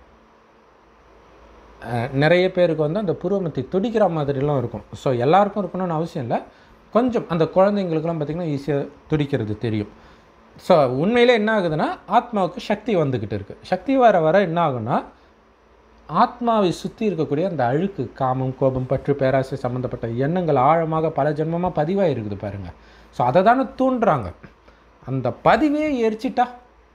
Speaker 1: அஹ், நிறைய பேருக்கு வந்து அந்த பூர்வமத்தி துடிக்கிற மாதிரிலாம் இருக்கும் ஸோ எல்லாருக்கும் இருக்கணும்னு அவசியம் இல்லை கொஞ்சம் அந்த குழந்தைங்களுக்குலாம் பார்த்திங்கன்னா ஈஸியாக துடிக்கிறது தெரியும் ஸோ உண்மையிலே என்ன ஆகுதுன்னா ஆத்மாவுக்கு சக்தி வந்துக்கிட்டு இருக்குது சக்தி வர வர என்ன ஆகும்னா ஆத்மாவை சுற்றி இருக்கக்கூடிய அந்த அழுக்கு காமம் கோபம் பற்று பேராசை சம்மந்தப்பட்ட எண்ணங்கள் ஆழமாக பல ஜென்மமாக பதிவாக இருக்குது பாருங்கள் ஸோ அதை தானே தூண்டுறாங்க அந்த பதிவே எரிச்சிட்டா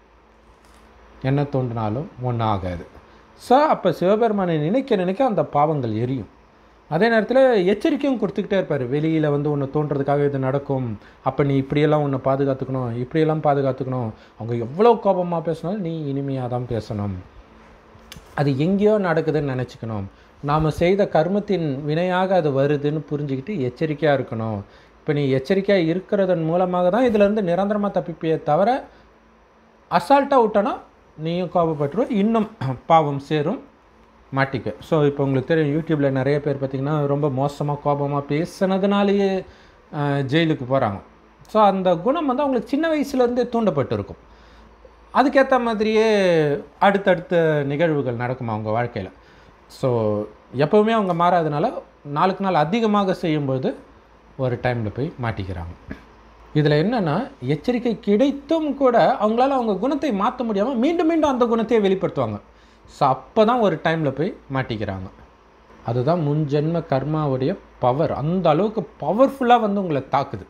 Speaker 1: என்ன தோன்றினாலும் ஒன்றும் ஆகாது ஸோ அப்போ சிவபெருமானை நினைக்க நினைக்க அந்த பாவங்கள் எரியும் அதே நேரத்தில் எச்சரிக்கையும் கொடுத்துக்கிட்டே இருப்பார் வெளியில் வந்து ஒன்று தோன்றதுக்காக இது நடக்கும் அப்போ நீ இப்படியெல்லாம் ஒன்று பாதுகாத்துக்கணும் இப்படியெல்லாம் பாதுகாத்துக்கணும் அவங்க எவ்வளோ கோபமாக பேசினாலும் நீ இனிமையாக தான் பேசணும் அது எங்கேயோ நடக்குதுன்னு நினச்சிக்கணும் நாம் செய்த கர்மத்தின் வினையாக அது வருதுன்னு புரிஞ்சுக்கிட்டு எச்சரிக்கையாக இருக்கணும் இப்போ நீ எச்சரிக்கையாக இருக்கிறதன் மூலமாக தான் இதிலேருந்து நிரந்தரமாக தப்பிப்பியே தவிர அசால்ட்டாக விட்டோன்னா நீயும் கோபப்பட்டுருவ இன்னும் பாவம் சேரும் மாட்டிக்க ஸோ இப்போ உங்களுக்கு தெரியும் யூடியூப்பில் நிறைய பேர் பார்த்திங்கன்னா ரொம்ப மோசமாக கோபமாக பேசுனதுனாலேயே அஹ், ஜெயிலுக்கு போகிறாங்க ஸோ அந்த குணம் வந்து அவங்களுக்கு சின்ன வயசுலேருந்தே தூண்டப்பட்டிருக்கும் அதுக்கேற்ற மாதிரியே அடுத்தடுத்த நிகழ்வுகள் நடக்கும் அவங்க வாழ்க்கையில் ஸோ எப்போவுமே அவங்க மாறாதனால நாளுக்கு நாள் அதிகமாக செய்யும்போது ஒரு டைமில் போய் மாட்டிக்கிறாங்க இதில் என்னென்னா எச்சரிக்கை கிடைத்தும் கூட அவங்களால அவங்க குணத்தை மாற்ற முடியாமல் மீண்டும் மீண்டும் அந்த குணத்தையே வெளிப்படுத்துவாங்க ஸோ அப்போ தான் ஒரு டைமில் போய் மாட்டிக்கிறாங்க அதுதான் முன்ஜென்ம கர்மாவுடைய பவர் அந்த அளவுக்கு பவர்ஃபுல்லாக வந்து உங்களை தாக்குது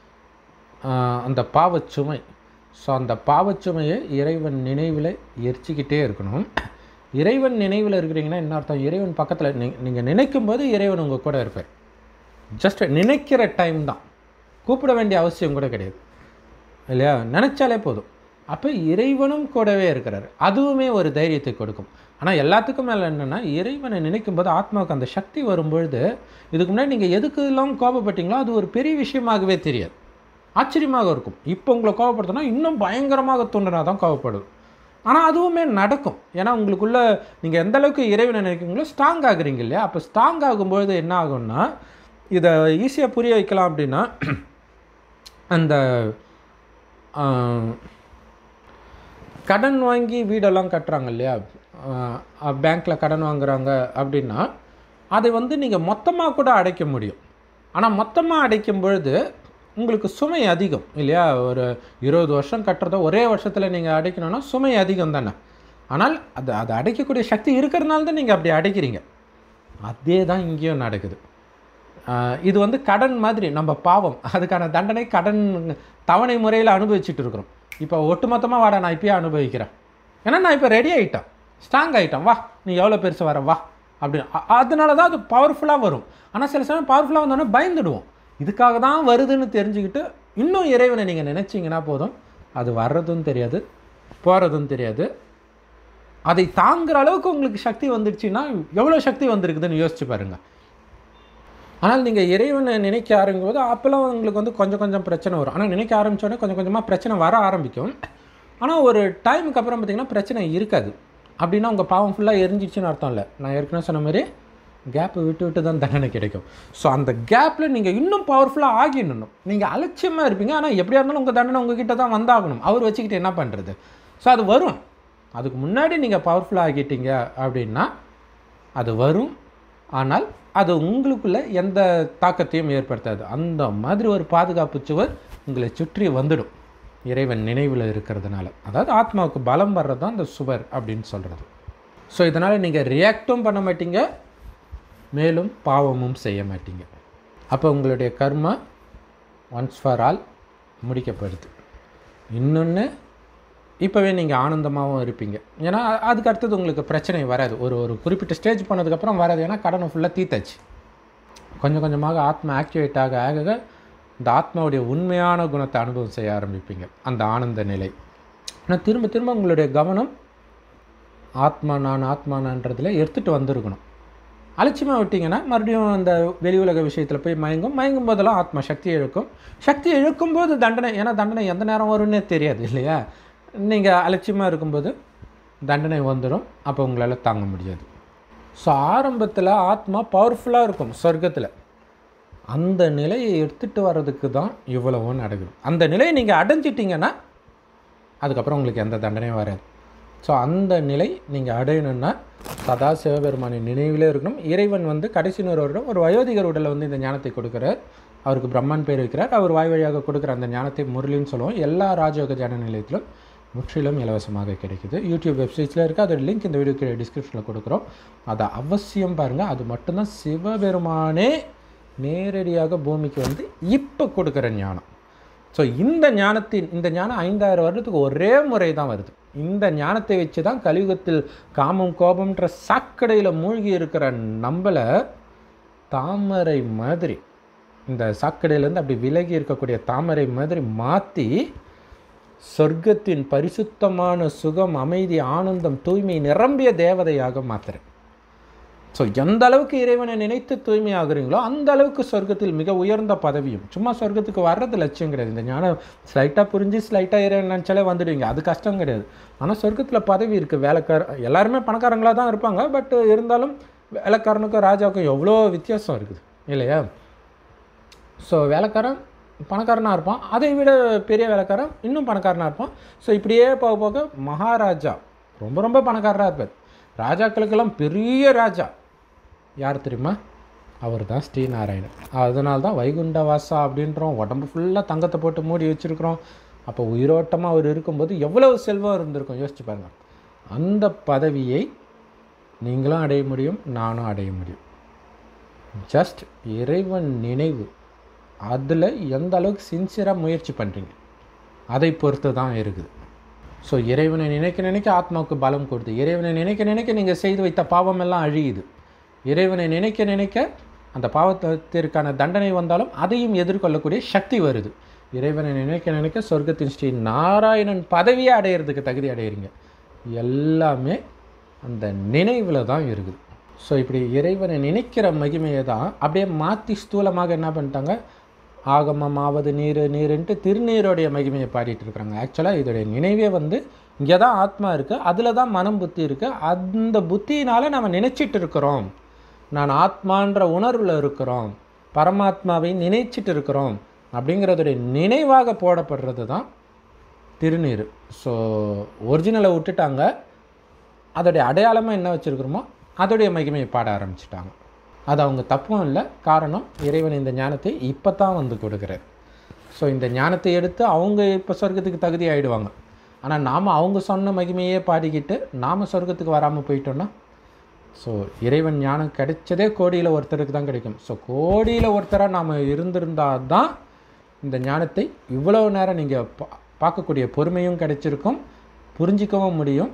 Speaker 1: ஆஹ் அந்த பாவச்சுமை ஸோ அந்த பாவச்சுமையை இறைவன் நினைவில் எரிச்சிக்கிட்டே இருக்கணும் இறைவன் நினைவில் இருக்கிறீங்கன்னா என்ன அர்த்தம் இறைவன் பக்கத்தில் நீ நீங்கள் நினைக்கும் போது இறைவன் உங்கள் கூட இருப்பார் ஜஸ்ட் நினைக்கிற டைம் தான் கூப்பிட வேண்டிய அவசியம் கூட கிடையாது இல்லையா நினச்சாலே போதும் அப்போ இறைவனும் கூடவே இருக்கிறார் அதுவுமே ஒரு தைரியத்தை கொடுக்கும் ஆனால் எல்லாத்துக்கும் மேலே என்னென்னா இறைவனை நினைக்கும் போது ஆத்மாவுக்கு அந்த சக்தி வரும்பொழுது இதுக்கு முன்னாடி நீங்கள் எதுக்கெல்லாம் கோபப்பட்டீங்களோ அது ஒரு பெரிய விஷயமாகவே தெரியாது ஆச்சரியமாக இருக்கும் இப்போ உங்களை கோவப்படுத்தினா இன்னும் பயங்கரமாக தோன்றினா தான் கோவப்படுது ஆனால் அதுவுமே நடக்கும் ஏன்னா உங்களுக்குள்ள நீங்கள் எந்த அளவுக்கு இறைவனை நினைக்கிறீங்களோ ஸ்ட்ராங் ஆகுறீங்க இல்லையா அப்போ ஸ்ட்ராங் ஆகும்பொழுது என்ன ஆகும்னா இதை ஈஸியாக புரிய வைக்கலாம் அப்படின்னா அந்த ஆஹ், கடன் வாங்கி வீடெல்லாம் கட்டுறாங்க இல்லையா பேங்க்கில் கடன் வாங்குறாங்க அப்படின்னா அதை வந்து நீங்கள் மொத்தமாக கூட அடைக்க முடியும் ஆனால் மொத்தமாக அடைக்கும் பொழுது உங்களுக்கு சுமை அதிகம் இல்லையா ஒரு இருபது வருஷம் கட்டுறத ஒரே வருஷத்தில் நீங்கள் அடைக்கணும்னா சுமை அதிகம் தானே ஆனால் அது அதை அடைக்கக்கூடிய சக்தி இருக்கிறதுனால தான் நீங்கள் அப்படி அடைக்கிறீங்க அதே தான் இங்கேயும் நடக்குது ஆஹ் இது வந்து கடன் மாதிரி நம்ம பாவம் அதுக்கான தண்டனை கடன் தவணை முறையில் அனுபவிச்சுட்டு இருக்கிறோம் இப்போ ஒட்டுமொத்தமாக வாடா நான் இப்பயே அனுபவிக்கிறேன் ஏன்னா நான் இப்போ ரெடி ஆகிட்டேன் ஸ்ட்ராங் ஆகிட்டேன் வா நீ எவ்வளோ பெருசு வர வா அப்படின்னு அ- அதனால தான் அது பவர்ஃபுல்லாக வரும் ஆனால் சில சமயம் பவர்ஃபுல்லாக வந்தோடனே பயந்துடுவோம் இதுக்காக தான் வருதுன்னு தெரிஞ்சுக்கிட்டு இன்னும் இறைவனை நீங்கள் நினச்சிங்கன்னா போதும் அது வர்றதும் தெரியாது போகிறதும் தெரியாது அதை தாங்குற அளவுக்கு உங்களுக்கு சக்தி வந்துடுச்சுன்னா எவ்வளோ சக்தி வந்திருக்குதுன்னு யோசிச்சு பாருங்க ஆனால் நீங்கள் இறைவனை நினைக்க ஆரம்பிக்கும் போது அப்போல்லாம் உங்களுக்கு வந்து கொஞ்சம் கொஞ்சம் பிரச்சனை வரும் ஆனால் நினைக்க ஆரம்பித்தோடனே கொஞ்சம் கொஞ்சமாக பிரச்சனை வர ஆரம்பிக்கும் ஆனால் ஒரு டைமுக்கு அப்புறம் பார்த்தீங்கன்னா பிரச்சனை இருக்காது அப்படின்னா உங்கள் பாவம் ஃபுல்லாக எரிஞ்சிச்சுன்னு அர்த்தம் இல்லை நான் ஏற்கனவே சொன்ன மாதிரி கேப்பை விட்டு விட்டு தான் தண்டனை கிடைக்கும் ஸோ அந்த கேப்பில் நீங்கள் இன்னும் பவர்ஃபுல்லாக ஆகிடணும் நீங்கள் அலட்சியமாக இருப்பீங்க ஆனால் எப்படியா இருந்தாலும் உங்கள் தண்டனை உங்ககிட்ட தான் வந்தாகணும் அவர் வச்சுக்கிட்டு என்ன பண்ணுறது ஸோ அது வரும் அதுக்கு முன்னாடி நீங்கள் பவர்ஃபுல்லாக ஆகிட்டீங்க அப்படின்னா அது வரும் ஆனால் அது உங்களுக்குள்ள எந்த தாக்கத்தையும் ஏற்படுத்தாது அந்த மாதிரி ஒரு பாதுகாப்பு சுவர் உங்களை சுற்றி வந்துடும் இறைவன் நினைவில் இருக்கிறதுனால அதாவது ஆத்மாவுக்கு பலம் வர்றது தான் அந்த சுவர் அப்படின்னு சொல்கிறது ஸோ இதனால் நீங்கள் ரியாக்டும் பண்ண மாட்டீங்க மேலும் பாவமும் செய்ய மாட்டீங்க அப்போ உங்களுடைய கர்மா ஒன்ஸ் ஃபார் ஆல் முடிக்கப்படுது இன்னொன்று இப்போவே நீங்கள் ஆனந்தமாகவும் இருப்பீங்க ஏன்னா அ- அதுக்கு அடுத்தது உங்களுக்கு பிரச்சனை வராது ஒரு ஒரு குறிப்பிட்ட ஸ்டேஜ் போனதுக்கப்புறம் வராது ஏன்னா கடனை ஃபுல்லாக தீத்தாச்சு கொஞ்சம் கொஞ்சமாக ஆத்மா ஆக்டிவேட் ஆக ஆக இந்த ஆத்மாவுடைய உண்மையான குணத்தை அனுபவம் செய்ய ஆரம்பிப்பீங்க அந்த ஆனந்த நிலை ஆனால் திரும்ப திரும்ப உங்களுடைய கவனம் ஆத்மா நான் ஆத்மானான்றதில் எடுத்துகிட்டு வந்திருக்கணும் அலட்சியமாக விட்டீங்கன்னா மறுபடியும் அந்த வெளி உலக விஷயத்தில் போய் மயங்கும் மயங்கும் போதெல்லாம் ஆத்மா சக்தி இழுக்கும் சக்தி இழுக்கும்போது தண்டனை ஏன்னா தண்டனை எந்த நேரம் வரும்னே தெரியாது இல்லையா நீங்கள் அலட்சியமாக இருக்கும்போது தண்டனை வந்துடும் அப்போ உங்களால் தாங்க முடியாது ஸோ ஆரம்பத்தில் ஆத்மா பவர்ஃபுல்லாக இருக்கும் சொர்க்கத்தில் அந்த நிலையை எடுத்துகிட்டு வர்றதுக்கு தான் இவ்வளவும் நடக்குது அந்த நிலையை நீங்கள் அடைஞ்சிட்டிங்கன்னா அதுக்கப்புறம் உங்களுக்கு எந்த தண்டனையும் வராது ஸோ அந்த நிலை நீங்கள் அடையணும்னா சதா சிவபெருமானின் நினைவிலே இருக்கணும் இறைவன் வந்து கடைசி நூறு வருடம் ஒரு வயோதிகர் உடலில் வந்து இந்த ஞானத்தை கொடுக்குறார் அவருக்கு பிரம்மன் பேர் வைக்கிறார் அவர் வாய் வழியாக கொடுக்குற அந்த ஞானத்தை முரளின்னு சொல்லுவோம் எல்லா ராஜயோக ஜன நிலையத்திலும் முற்றிலும் இலவசமாக கிடைக்குது யூடியூப் வெப்சைட்ஸில் இருக்குது அதோட லிங்க் இந்த வீடியோக்கு டிஸ்கிரிப்ஷனில் கொடுக்குறோம் அதை அவசியம் பாருங்கள் அது மட்டும்தான் சிவபெருமானே நேரடியாக பூமிக்கு வந்து இப்போ கொடுக்குற ஞானம் ஸோ இந்த ஞானத்தின் இந்த ஞானம் ஐந்தாயிரம் வருடத்துக்கு ஒரே முறை தான் வருது இந்த ஞானத்தை வச்சு தான் கலியுகத்தில் காமம் கோபம்ன்ற சாக்கடையில் மூழ்கி இருக்கிற நம்மளை தாமரை மாதிரி இந்த சாக்கடையிலேருந்து அப்படி விலகி இருக்கக்கூடிய தாமரை மாதிரி மாற்றி சொர்க்கத்தின் பரிசுத்தமான சுகம் அமைதி ஆனந்தம் தூய்மை நிரம்பிய தேவதையாக மாத்துறேன் ஸோ எந்த அளவுக்கு இறைவனை நினைத்து தூய்மை ஆகுறீங்களோ அந்த அளவுக்கு சொர்க்கத்தில் மிக உயர்ந்த பதவியும் சும்மா சொர்க்கத்துக்கு வர்றது லட்சியம் கிடையாது இந்த ஞானம் ஸ்லைட்டாக புரிஞ்சு ஸ்லைட்டாக இறைவன் நினச்சாலே வந்துடுவீங்க அது கஷ்டம் கிடையாது ஆனால் சொர்க்கத்தில் பதவி இருக்குது வேலைக்கார எல்லாருமே பணக்காரங்களாக தான் இருப்பாங்க பட் இருந்தாலும் வேலைக்காரனுக்கும் ராஜாவுக்கும் எவ்வளோ வித்தியாசம் இருக்குது இல்லையா ஸோ வேலைக்காரன் பணக்காரனாக இருப்பான் அதை விட பெரிய வேலைக்காரன் இன்னும் பணக்காரனாக இருப்பான் ஸோ இப்படியே போக போக மகாராஜா ரொம்ப ரொம்ப பணக்காரராக இருப்பார் ராஜாக்களுக்கெல்லாம் பெரிய ராஜா யார் தெரியுமா அவர் தான் ஸ்ரீநாராயணன் அதனால தான் வைகுண்ட வாசா அப்படின்றோம் உடம்பு ஃபுல்லாக தங்கத்தை போட்டு மூடி வச்சுருக்கிறோம் அப்போ உயிரோட்டமாக அவர் இருக்கும்போது எவ்வளவு செல்வம் இருந்திருக்கும் யோசிச்சு பாருங்க அந்த பதவியை நீங்களும் அடைய முடியும் நானும் அடைய முடியும் ஜஸ்ட் இறைவன் நினைவு அதில் எந்த அளவுக்கு சின்சியராக முயற்சி பண்ணுறீங்க அதை பொறுத்து தான் இருக்குது ஸோ இறைவனை நினைக்க நினைக்க ஆத்மாவுக்கு பலம் கொடுத்து இறைவனை நினைக்க நினைக்க நீங்கள் செய்து வைத்த பாவம் எல்லாம் அழியுது இறைவனை நினைக்க நினைக்க அந்த பாவத்திற்கான தண்டனை வந்தாலும் அதையும் எதிர்கொள்ளக்கூடிய சக்தி வருது இறைவனை நினைக்க நினைக்க சொர்க்கத்தின் ஸ்ரீ நாராயணன் பதவியை அடையிறதுக்கு தகுதி அடையிறீங்க எல்லாமே அந்த நினைவில் தான் இருக்குது ஸோ இப்படி இறைவனை நினைக்கிற மகிமையை தான் அப்படியே மாற்றி ஸ்தூலமாக என்ன பண்ணிட்டாங்க ஆகமமாவது நீர் நீருன்ட்டு திருநீரோடைய மகிமையை பாடிட்டு இருக்கிறாங்க ஆக்சுவலாக இதோடைய நினைவே வந்து இங்கே தான் ஆத்மா இருக்குது அதில் தான் மனம் புத்தி இருக்குது அந்த புத்தியினால் நம்ம நினைச்சிட்டு இருக்கிறோம் நான் ஆத்மான்ற உணர்வில் இருக்கிறோம் பரமாத்மாவை நினைச்சிட்டு இருக்கிறோம் அப்படிங்கிறதுடைய நினைவாக போடப்படுறது தான் திருநீர் ஸோ ஒரிஜினலை விட்டுட்டாங்க அதோடைய அடையாளமாக என்ன வச்சுருக்கிறோமோ அதோடைய மகிமையை பாட ஆரம்பிச்சிட்டாங்க அது அவங்க தப்பும் இல்லை காரணம் இறைவன் இந்த ஞானத்தை இப்போ தான் வந்து கொடுக்குறார் ஸோ இந்த ஞானத்தை எடுத்து அவங்க இப்போ சொர்க்கத்துக்கு தகுதி ஆகிடுவாங்க ஆனால் நாம் அவங்க சொன்ன மகிமையே பாடிக்கிட்டு நாம் சொர்க்கத்துக்கு வராமல் போயிட்டோன்னா ஸோ இறைவன் ஞானம் கிடைச்சதே கோடியில் ஒருத்தருக்கு தான் கிடைக்கும் ஸோ கோடியில் ஒருத்தராக நாம் இருந்திருந்தால் தான் இந்த ஞானத்தை இவ்வளோ நேரம் நீங்கள் பா பார்க்கக்கூடிய பொறுமையும் கிடைச்சிருக்கும் புரிஞ்சிக்கவும் முடியும்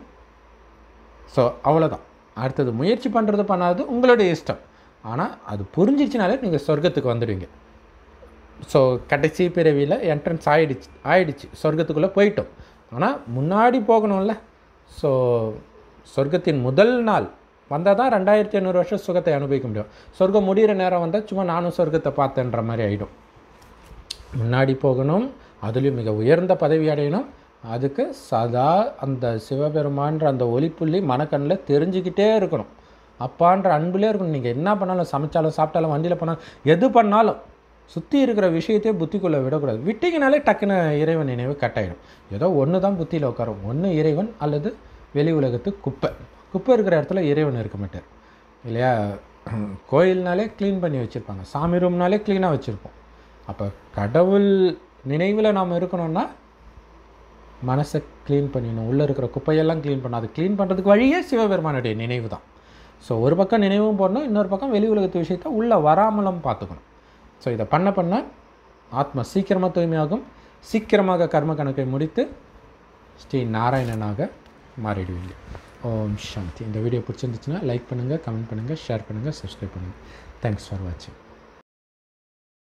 Speaker 1: ஸோ அவ்வளோதான் அடுத்தது முயற்சி பண்ணுறது பண்ணாதது உங்களுடைய இஷ்டம் ஆனால் அது புரிஞ்சிச்சுனாலே நீங்கள் சொர்க்கத்துக்கு வந்துடுவீங்க ஸோ கடைசி பிறவியில் என்ட்ரன்ஸ் ஆயிடுச்சு ஆயிடுச்சு சொர்க்கத்துக்குள்ளே போயிட்டோம் ஆனால் முன்னாடி போகணும்ல ஸோ சொர்க்கத்தின் முதல் நாள் வந்தால் தான் ரெண்டாயிரத்தி ஐநூறு வருஷம் சுகத்தை அனுபவிக்க முடியும் சொர்க்கம் முடிகிற நேரம் வந்தால் சும்மா நானும் சொர்க்கத்தை பார்த்தேன்ற மாதிரி ஆகிடும் முன்னாடி போகணும் அதுலேயும் மிக உயர்ந்த பதவி அடையணும் அதுக்கு சதா அந்த சிவபெருமான்ற அந்த ஒளிப்புள்ளி மனக்கண்ணில் தெரிஞ்சுக்கிட்டே இருக்கணும் அப்பான்ற அன்புலேயே இருக்கணும் நீங்கள் என்ன பண்ணாலும் சமைச்சாலும் சாப்பிட்டாலும் வண்டியில் போனாலும் எது பண்ணாலும் சுற்றி இருக்கிற விஷயத்தையே புத்திக்குள்ளே விடக்கூடாது விட்டிங்கனாலே டக்குன்னு இறைவன் நினைவு கட்டாயிடும் ஏதோ ஒன்று தான் புத்தியில் உட்காரும் ஒன்று இறைவன் அல்லது வெளி உலகத்து குப்பை குப்பை இருக்கிற இடத்துல இறைவன் இருக்க மாட்டார் இல்லையா கோயில்னாலே க்ளீன் பண்ணி வச்சுருப்பாங்க சாமி ரூம்னாலே க்ளீனாக வச்சுருப்போம் அப்போ கடவுள் நினைவில் நாம் இருக்கணும்னா மனசை க்ளீன் பண்ணிடணும் உள்ளே இருக்கிற குப்பையெல்லாம் க்ளீன் பண்ணணும் அது க்ளீன் பண்ணுறதுக்கு வழியே சிவபெருமானுடைய நினைவு தான் ஸோ ஒரு பக்கம் நினைவும் போடணும் இன்னொரு பக்கம் வெளி உலகத்து விஷயத்தை உள்ளே வராமலும் பார்த்துக்கணும் ஸோ இதை பண்ண பண்ண ஆத்மா சீக்கிரமாக தூய்மையாகும் சீக்கிரமாக கர்ம கணக்கை முடித்து ஸ்ரீ நாராயணனாக மாறிடுவீங்க ஓம் சாந்தி இந்த வீடியோ பிடிச்சிருந்துச்சுன்னா லைக் பண்ணுங்கள் கமெண்ட் பண்ணுங்கள் ஷேர் பண்ணுங்கள் சப்ஸ்கிரைப் பண்ணுங்கள் தேங்க்ஸ் ஃபார் வாட்சிங்